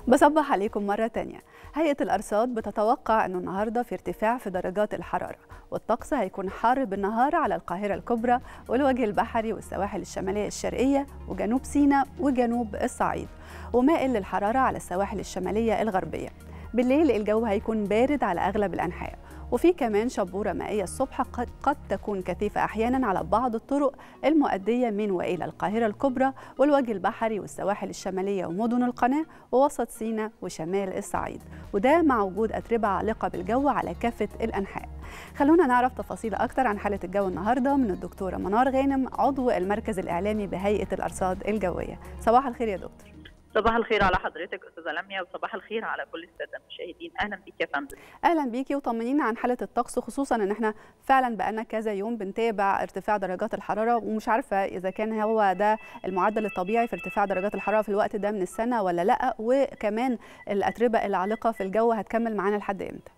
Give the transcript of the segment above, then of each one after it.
بصبح عليكم مرة تانية هيئة الأرصاد بتتوقع أنه النهاردة في ارتفاع في درجات الحرارة والطقس هيكون حار بالنهار على القاهرة الكبرى والوجه البحري والسواحل الشمالية الشرقية وجنوب سيناء وجنوب الصعيد ومائل للحرارة على السواحل الشمالية الغربية بالليل الجو هيكون بارد على أغلب الأنحاء وفي كمان شبورة مائية الصبح قد, قد تكون كثيفة أحيانا على بعض الطرق المؤدية من وإلى القاهرة الكبرى والوجه البحري والسواحل الشمالية ومدن القناة ووسط سيناء وشمال الصعيد وده مع وجود أتربة عالقة بالجو على كافة الأنحاء خلونا نعرف تفاصيل أكتر عن حالة الجو النهاردة من الدكتورة منار غانم عضو المركز الإعلامي بهيئة الأرصاد الجوية صباح الخير يا دكتور صباح الخير على حضرتك استاذه لميا وصباح الخير على كل الساده المشاهدين اهلا بيك يا فندم اهلا بيكي وطمنينا عن حاله الطقس خصوصا ان احنا فعلا بقالنا كذا يوم بنتابع ارتفاع درجات الحراره ومش عارفه اذا كان هو ده المعدل الطبيعي في ارتفاع درجات الحراره في الوقت ده من السنه ولا لا وكمان الاتربه العالقه في الجو هتكمل معانا لحد امتى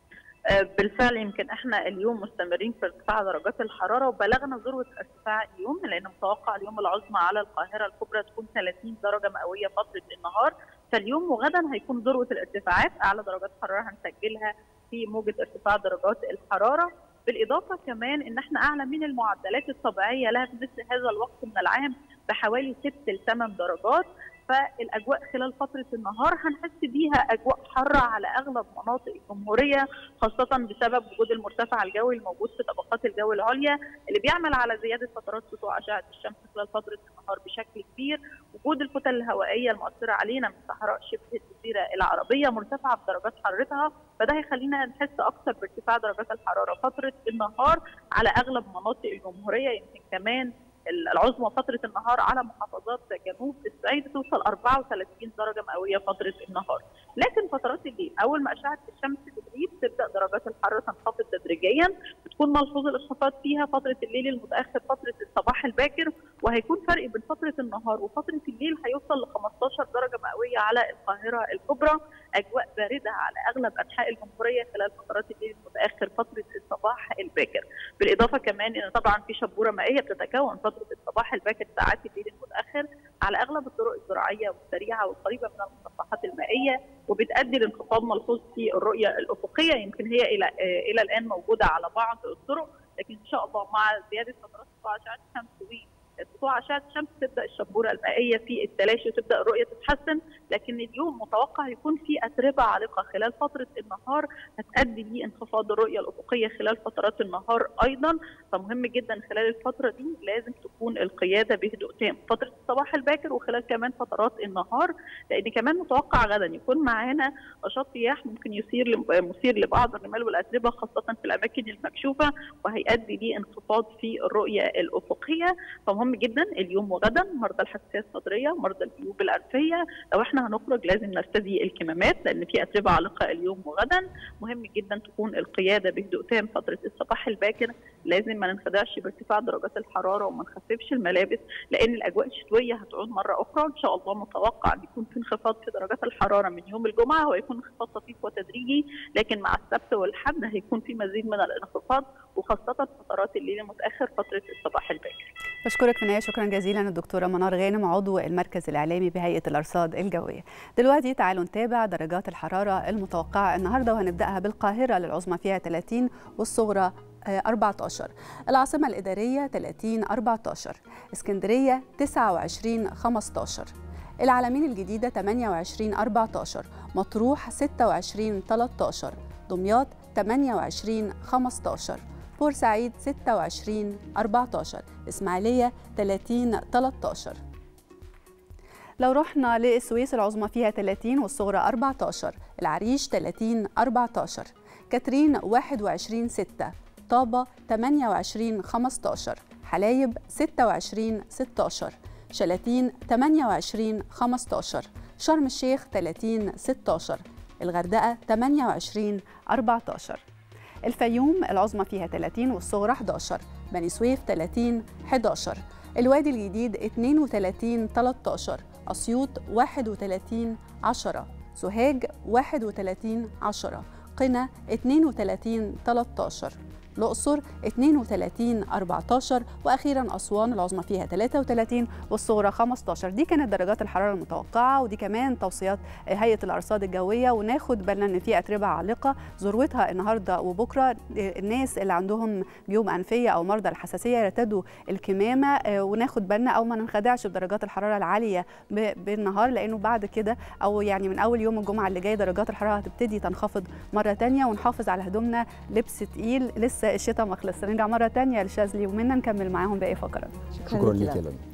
بالفعل يمكن احنا اليوم مستمرين في ارتفاع درجات الحراره وبلغنا ذروه ارتفاع اليوم لان متوقع اليوم العظمى على القاهره الكبرى تكون 30 درجه مئويه فتره النهار فاليوم وغدا هيكون ذروه الارتفاعات اعلى درجات حراره هنسجلها في موجه ارتفاع درجات الحراره بالاضافه كمان ان احنا اعلى من المعدلات الطبيعيه لها في مثل هذا الوقت من العام بحوالي 6 ل 8 درجات فالاجواء خلال فتره النهار هنحس بيها اجواء حاره على اغلب مناطق الجمهوريه خاصه بسبب وجود المرتفع الجوي الموجود في طبقات الجو العليا اللي بيعمل على زياده فترات سطوع اشعه الشمس خلال فتره النهار بشكل كبير وجود الكتل الهوائيه المؤثره علينا من صحراء شبه الجزيره العربيه مرتفعه بدرجات حرارتها فده هيخلينا نحس اكثر بارتفاع درجات الحراره فتره النهار على اغلب مناطق الجمهوريه يمكن كمان العظمى فتره النهار على محافظات جنوب الصعيد توصل 34 درجه مئويه فتره النهار، لكن فترات الليل اول ما اشعه الشمس بتغيب تبدا درجات الحراره تنخفض تدريجيا، بتكون ملحوظ الانخفاض فيها فتره الليل المتاخر فتره الصباح الباكر وهيكون فرق بين فتره النهار وفتره الليل هيوصل ل 15 درجه مئويه على القاهره الكبرى، اجواء بارده على اغلب انحاء الجمهوريه خلال فترات الليل المتاخر فتره الصباح الباكر، بالاضافه كمان ان طبعا في شبوره مائيه بتتكون فتره الصباح الباكر ساعات الليل المتاخر على اغلب الطرق الزراعيه والسريعه والقريبه من المسطحات المائيه وبتؤدي لانخفاض ملحوظ في الرؤيه الافقيه يمكن هي الى الى الان موجوده على بعض الطرق لكن ان شاء الله مع زياده فترات سطوع اشعه الشمس سطوع اشعه الشمس تبدا الشبوره المائيه في التلاشي وتبدا الرؤيه تتحسن لكن اليوم متوقع يكون في اتربه عالقه خلال فتره النهار هتؤدي لانخفاض الرؤيه الافقيه خلال فترات النهار ايضا فمهم جدا خلال الفتره دي لازم تكون القياده بهدوء تام فتره الصباح الباكر وخلال كمان فترات النهار لان كمان متوقع غدا يكون معانا نشاط رياح ممكن يثير مثير لبعض الرمال والاتربه خاصه في الاماكن المكشوفه وهيؤدي لانخفاض في الرؤيه الافقيه فمهم مهم جدا اليوم وغدا مرضى الحساسيه الصدريه مرضى الجيوب الانفيه لو احنا هنخرج لازم نرتدي الكمامات لان في اتربه عالقه اليوم وغدا مهم جدا تكون القياده بهدوء تام فتره الصباح الباكر لازم ما ننخدعش بارتفاع درجات الحراره وما نخففش الملابس لان الاجواء الشتويه هتعود مره اخرى ان شاء الله متوقع ان يكون في انخفاض في درجات الحراره من يوم الجمعه ويكون انخفاض طفيف وتدريجي لكن مع السبت والحد هيكون في مزيد من الانخفاض وخاصه فترات الليل المتاخر فتره الصباح الباكر بشكرك في النهايه شكرا جزيلا الدكتوره منار غانم عضو المركز الاعلامي بهيئه الارصاد الجويه. دلوقتي تعالوا نتابع درجات الحراره المتوقعه النهارده وهنبداها بالقاهره للعظمى فيها 30 والصغرى 14 العاصمة الإدارية 30 14 اسكندرية 29 15 العالمين الجديدة 28 14 مطروح 26 13 دمياط 28 15 بورسعيد 26 14 إسماعيلية 30 13 لو رحنا للسويس العظمى فيها 30 والصغرى 14 العريش 30 14 كاترين 21 6 طابة 28 15 حلايب 26 16 شلاتين 28 15 شرم الشيخ 30 16 الغردقة 28 14 الفيوم العظمى فيها 30 والصغرى 11 بني سويف 30 11 الوادي الجديد 32 13 أسيوط 31 10 سوهاج 31 10 قنا 32 13 الأقصر 32 14 وأخيرا أسوان العظمى فيها 33 والصغرى 15 دي كانت درجات الحرارة المتوقعة ودي كمان توصيات هيئة الأرصاد الجوية وناخد بالنا إن في أتربة عالقة ذروتها النهاردة وبكرة الناس اللي عندهم جيوب أنفية أو مرضى الحساسية يرتدوا الكمامة وناخد بالنا أو ما ننخدعش بدرجات الحرارة العالية بالنهار لأنه بعد كده أو يعني من أول يوم الجمعة اللي جاي درجات الحرارة هتبتدي تنخفض مرة تانية ونحافظ على هدومنا لبس تقيل لسه الشتاء ما خلص نرجع مرة تانية لشاذلي ومنا نكمل معاهم باقي فقرات شكرا لك يا